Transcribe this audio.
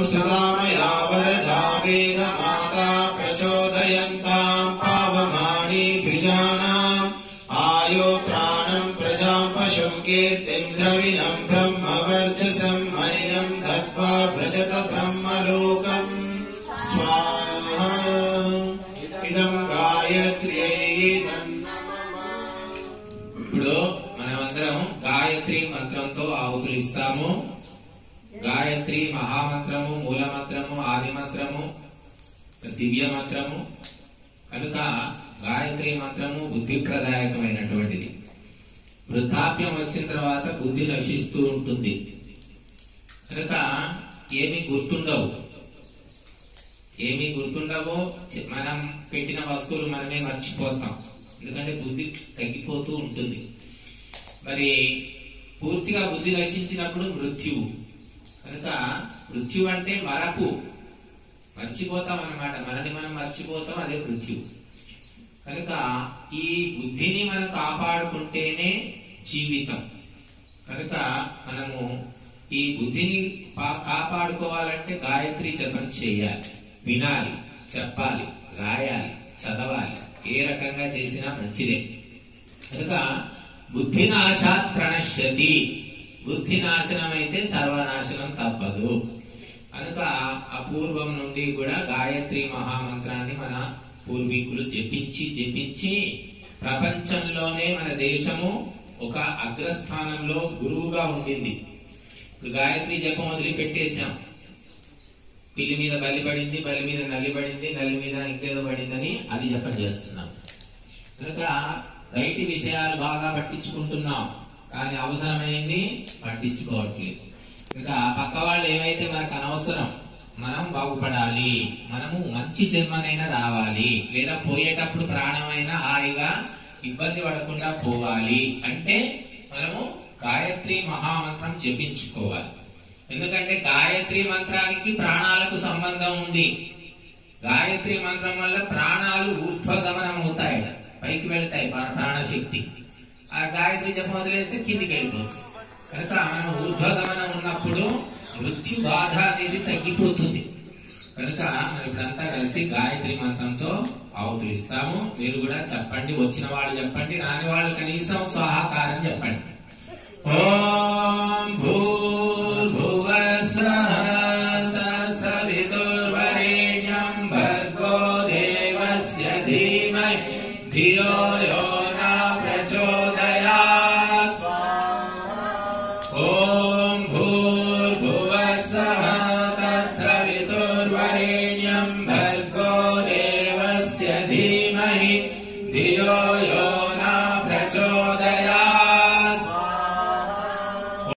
सुदामया वरदावेन माता प्रचोदयन्ताम् पावमानि द्विजानाम् आयो प्राणम् प्रजाम् पशुम् कीर्तिम् द्रविणम् ब्रह्मवर्चसम् मह्यम् दत्त्वा व्रजत ब्रह्मलोकम् स्वाहा इदम् गायत्र्यै ఇప్పుడు మనమందరం గాయత్రి మంత్రంతో ఆహుతులు ఇస్తాము గాయత్రి మహామంత్రము మూల మంత్రము ఆది మంత్రము దివ్య మంత్రము కనుక గాయత్రి మంత్రము బుద్ధిప్రదాయకమైనటువంటిది వృద్ధాప్యం వచ్చిన తర్వాత బుద్ధి నశిస్తూ ఉంటుంది కనుక ఏమీ గుర్తుండవు ఏమీ గుర్తుండవు చి- మనం పెట్టిన వస్తువులు మనమే మర్చిపోతాం ఎందుకంటే బుద్ధి తగ్గిపోతూ ఉంటుంది మరి పూర్తిగా బుద్ధి నశించినప్పుడు మృత్యువు కనుక మృత్యు అంటే మరపు మర్చిపోతాం అన్నమాట మనని మనం మర్చిపోతాం అదే మృత్యు కనుక ఈ బుద్ధిని మనం కాపాడుకుంటేనే జీవితం కనుక మనము ఈ బుద్ధిని పా- కాపాడుకోవాలంటే గాయత్రి జపం చేయాలి వినాలి చెప్పాలి రాయాలి చదవాలి ఏ రకంగా చేసినా మంచిదే కనుక బుద్ధి నాశాత్ ప్రణశ్యతి బుద్ధి నాశనం అయితే సర్వనాశనం తప్పదు కనుక అపూర్వం నుండి కూడా గాయత్రి మహామంత్రాన్ని మన పూర్వీకులు జపించి జపించి ప్రపంచంలోనే మన దేశము ఒక అగ్రస్థానంలో గురువుగా ఉండింది ఇప్పుడు గాయత్రి జపం వదిలిపెట్టేశాం పిల్లి మీద బలి పడింది బలి మీద నల్లి పడింది నల్లి మీద ఇంకేదో పడిందని అది జపం చేస్తున్నాం కనుక బయటి విషయాలు బాగా పట్టించుకుంటున్నాం కానీ అవసరమైంది పట్టించుకోవట్లేదు ఇంకా పక్క వాళ్ళు ఏమైతే మనకు అనవసరం మనం బాగుపడాలి మనము మంచి జన్మనైనా రావాలి లేదా పోయేటప్పుడు ప్రాణమైనా హాయిగా ఇబ్బంది పడకుండా పోవాలి అంటే మనము గాయత్రి మహామంత్రం జపించుకోవాలి ఎందుకంటే గాయత్రి మంత్రానికి ప్రాణాలకు సంబంధం ఉంది గాయత్రి మంత్రం వల్ల ప్రాణాలు ఊర్ధ్వగమనం అవుతాయట పైకి వెళ్తాయి మన ప్రాణశక్తి ఆ గాయత్రి జపం వదిలేస్తే కిందికి వెళ్ళిపోతుంది కనుక మనం ఊర్ధ్వగమనం ఉన్నప్పుడు మృత్యు బాధ అనేది తగ్గిపోతుంది కనుక మనం ఇప్పుడంతా కలిసి గాయత్రి మంత్రంతో ఆవుతులు ఇస్తాము మీరు కూడా చెప్పండి వచ్చిన వాళ్ళు చెప్పండి రాని వాళ్ళు కనీసం స్వాహాకారం చెప్పండి ఓం భూర్భువస్సః తత్సవితుర్వరేణ్యం భర్గో దేవస్య ధీమహి ధియో యో న ప్రచోదయాత్ ఓం భూర్భువస్సః తత్సవితుర్వరేణ్యం భర్గో దేవస్య ధీమహి ధియో యో న ప్రచోదయాత్